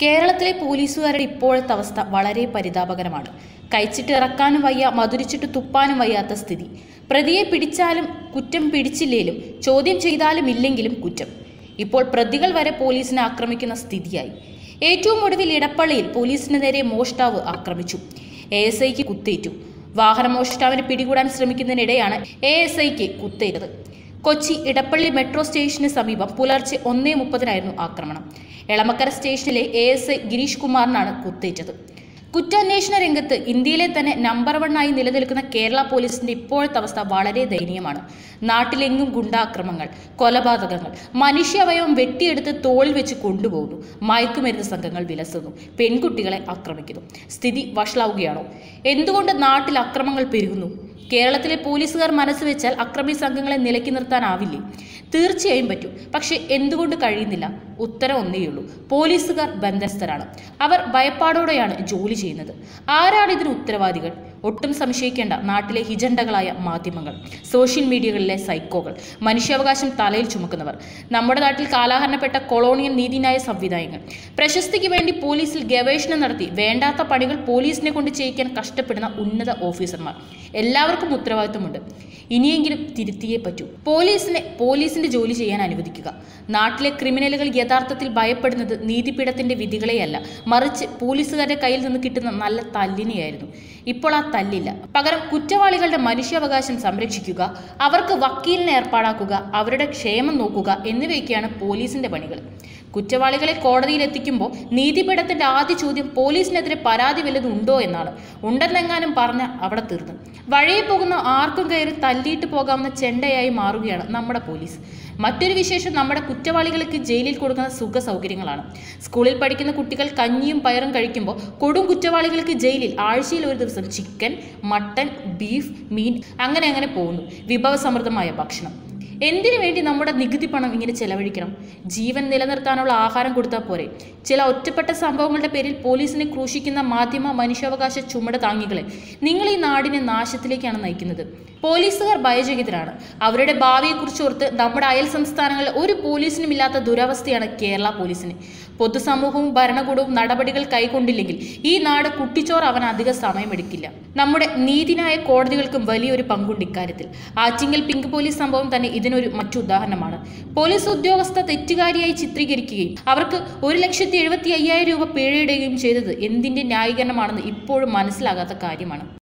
കേരളത്തിലെ പോലീസുകാരുടെ ഇപ്പോഴത്തെ അവസ്ഥ വളരെ പരിതാപകരമാണ് കഴിച്ചിട്ട് ഇറക്കാനും വയ്യ മധുരിച്ചിട്ട് തുപ്പാനും വയ്യാത്ത സ്ഥിതി പ്രതിയെ പിടിച്ചാലും കുറ്റം പിടിച്ചില്ലേലും ചോദ്യം ചെയ്താലും ഇല്ലെങ്കിലും കുറ്റം ഇപ്പോൾ പ്രതികൾ വരെ പോലീസിനെ ആക്രമിക്കുന്ന സ്ഥിതിയായി ഏറ്റവും ഒടുവിൽ ഇടപ്പള്ളിയിൽ പോലീസിന് നേരെ മോഷ്ടാവ് ആക്രമിച്ചു എ എസ് ഐക്ക് കുത്തേറ്റു വാഹന മോഷ്ടാവിനെ പിടികൂടാൻ ശ്രമിക്കുന്നതിനിടെയാണ് എ എസ് ഐക്ക് കുത്തേറ്റത് കൊച്ചി ഇടപ്പള്ളി മെട്രോ സ്റ്റേഷന് സമീപം പുലർച്ചെ ഒന്നേ മുപ്പതിനായിരുന്നു ആക്രമണം എളമക്കര സ്റ്റേഷനിലെ എ എസ് ഐ ഗിരീഷ് കുമാറിനാണ് കുത്തേറ്റത് കുറ്റാന്വേഷണ രംഗത്ത് ഇന്ത്യയിലെ തന്നെ നമ്പർ വൺ ആയി നിലനിൽക്കുന്ന കേരള പോലീസിന്റെ ഇപ്പോഴത്തെ അവസ്ഥ വളരെ ദയനീയമാണ് നാട്ടിലെങ്ങും ഗുണ്ടാക്രമങ്ങൾ കൊലപാതകങ്ങൾ മനുഷ്യാവയവം വെട്ടിയെടുത്ത് തോളിൽ വെച്ച് കൊണ്ടുപോകുന്നു മയക്കുമരുന്ന് സംഘങ്ങൾ വിലസുന്നു പെൺകുട്ടികളെ ആക്രമിക്കുന്നു സ്ഥിതി വഷളാവുകയാണോ എന്തുകൊണ്ട് നാട്ടിൽ അക്രമങ്ങൾ പെരുകുന്നു കേരളത്തിലെ പോലീസുകാർ മനസ്സ് വെച്ചാൽ അക്രമി സംഘങ്ങളെ നിലയ്ക്ക് നിർത്താനാവില്ലേ തീർച്ചയായും പറ്റും പക്ഷെ എന്തുകൊണ്ട് കഴിയുന്നില്ല ഉത്തരം ഒന്നേയുള്ളൂ പോലീസുകാർ ബന്ധസ്ഥരാണ് അവർ ഭയപ്പാടോടെയാണ് ജോലി ചെയ്യുന്നത് ആരാണ് ഇതിന് ഉത്തരവാദികൾ ഒട്ടും സംശയിക്കേണ്ട നാട്ടിലെ ഹിജണ്ടകളായ മാധ്യമങ്ങൾ സോഷ്യൽ മീഡിയകളിലെ സൈക്കോകൾ മനുഷ്യാവകാശം തലയിൽ ചുമക്കുന്നവർ നമ്മുടെ നാട്ടിൽ കാലാഹരണപ്പെട്ട കൊളോണിയൽ നീതിന്യായ സംവിധായകങ്ങൾ പ്രശസ്തിക്ക് വേണ്ടി പോലീസിൽ ഗവേഷണം നടത്തി വേണ്ടാത്ത പണികൾ പോലീസിനെ കൊണ്ട് ചെയ്യിക്കാൻ കഷ്ടപ്പെടുന്ന ഉന്നത ഓഫീസർമാർ എല്ലാവർക്കും ഉത്തരവാദിത്വമുണ്ട് ഇനിയെങ്കിലും തിരുത്തിയേ പറ്റൂ പോലീസിനെ പോലീസിന്റെ ജോലി ചെയ്യാൻ അനുവദിക്കുക നാട്ടിലെ ക്രിമിനലുകൾ യഥാർത്ഥത്തിൽ ഭയപ്പെടുന്നത് നീതിപീഠത്തിന്റെ വിധികളെയല്ല മറിച്ച് പോലീസുകാരുടെ കയ്യിൽ നിന്ന് കിട്ടുന്ന നല്ല തല്ലിനെയായിരുന്നു ഇപ്പോൾ ആ തല്ലില്ല പകരം കുറ്റവാളികളുടെ മനുഷ്യാവകാശം സംരക്ഷിക്കുക അവർക്ക് വക്കീലിനെ ഏർപ്പാടാക്കുക അവരുടെ ക്ഷേമം നോക്കുക എന്നിവയൊക്കെയാണ് പോലീസിന്റെ പണികൾ കുറ്റവാളികളെ കോടതിയിൽ എത്തിക്കുമ്പോൾ നീതിപീഠത്തിന്റെ ആദ്യ ചോദ്യം പോലീസിനെതിരെ പരാതി വല്ലതും ഉണ്ടോ എന്നാണ് ഉണ്ടെന്നെങ്ങാനും പറഞ്ഞ അവിടെ തീർന്നു വഴിയെ പോകുന്ന ആർക്കും കയറി തല്ലിയിട്ട് പോകാവുന്ന ചെണ്ടയായി മാറുകയാണ് നമ്മുടെ പോലീസ് മറ്റൊരു വിശേഷം നമ്മുടെ കുറ്റവാളികൾക്ക് ജയിലിൽ കൊടുക്കുന്ന സുഖ സൗകര്യങ്ങളാണ് സ്കൂളിൽ പഠിക്കുന്ന കുട്ടികൾ കഞ്ഞിയും പയറും കഴിക്കുമ്പോൾ കൊടും കുറ്റവാളികൾക്ക് ജയിലിൽ ആഴ്ചയിൽ ഒരു ദിവസം ചിക്കൻ മട്ടൻ ബീഫ് മീൻ അങ്ങനെ അങ്ങനെ പോകുന്നു വിഭവസമൃദ്ധമായ ഭക്ഷണം എന്തിനു വേണ്ടി നമ്മുടെ നികുതി പണം ഇങ്ങനെ ചെലവഴിക്കണം ജീവൻ നിലനിർത്താനുള്ള ആഹാരം കൊടുത്താൽ പോരെ ചില ഒറ്റപ്പെട്ട സംഭവങ്ങളുടെ പേരിൽ പോലീസിനെ ക്രൂശിക്കുന്ന മാധ്യമ മനുഷ്യാവകാശ ചുമട് താങ്ങികളെ നിങ്ങൾ ഈ നാടിനെ നാശത്തിലേക്കാണ് നയിക്കുന്നത് പോലീസുകാർ ഭയചകിതരാണ് അവരുടെ ഭാവിയെക്കുറിച്ച് ഓർത്ത് നമ്മുടെ അയൽ സംസ്ഥാനങ്ങളിൽ ഒരു പോലീസിനും ഇല്ലാത്ത ദുരവസ്ഥയാണ് കേരള പോലീസിന് പൊതുസമൂഹവും ഭരണകൂടവും നടപടികൾ കൈക്കൊണ്ടില്ലെങ്കിൽ ഈ നാട് കുട്ടിച്ചോറാവാൻ അധിക സമയമെടുക്കില്ല നമ്മുടെ നീതിന്യായ കോടതികൾക്കും വലിയൊരു പങ്കുണ്ട് ഇക്കാര്യത്തിൽ ആറ്റിങ്ങൽ പിങ്ക് പോലീസ് സംഭവം തന്നെ ഇതിനൊരു മറ്റു ഉദാഹരണമാണ് പോലീസ് ഉദ്യോഗസ്ഥ തെറ്റുകാരിയായി ചിത്രീകരിക്കുകയും അവർക്ക് ഒരു ലക്ഷത്തി എഴുപത്തി അയ്യായിരം രൂപ പിഴയിടുകയും ചെയ്തത് എന്തിന്റെ ന്യായീകരണമാണെന്ന് ഇപ്പോഴും മനസ്സിലാകാത്ത കാര്യമാണ്